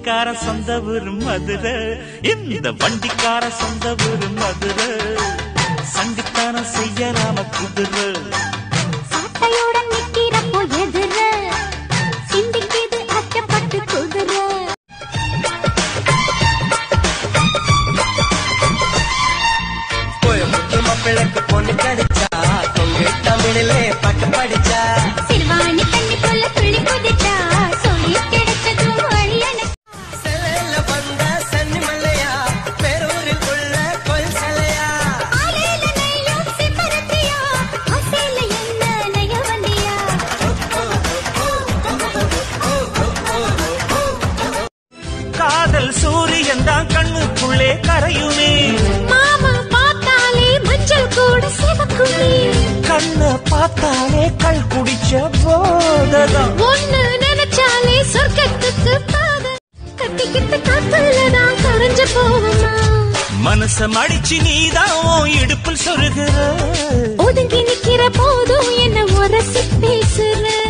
வண்டிக்கார சொந்த ஊர் மதுரை இந்த வண்டிக்கார சொந்த ஊர் மதுரை சண்டித்தானம் செய்யலாம குதிரை சாட்டையுடன் நிக்கிறப்போ எதிர சிந்திக்குது அச்சப்பட்டு குதிரை கோயம்புத்தூர் மாப்பிள்ளைக்கு பொண்ணு கிடைச்சா கொங்கு தமிழிலே பாட்டு படிச்சா சிறுவாணி தண்ணி போல துள்ளி குதிச்சா சொல்லி கிடைச்சதும் வழியான செலையில வந்த சன்னி மல்லையா பேரூரில் உள்ள கொல் சிலையா ஆலையில நெய்யும் சிப்பரத்தியா ஆசையில என்ன நெய்ய வந்தியா காதல் சூரியன் தான் கண்ணுக்குள்ளே கரையுமே மாமா பார்த்தாலே மஞ்சள் கூட சிவக்குமே கண்ண பார்த்தாலே கள் குடிச்ச போததான் ஒண்ணு நினைச்சாலே சொர்க்கத்துக்கு பாத கட்டிக்கிட்டு காத்துலதான் கரைஞ்சு போவோமா மனச மடிச்சு நீதான் உன் இடுப்பில் சொருகிற ஒதுங்கி நிக்கிற போதும் என்ன உரசி பேசுற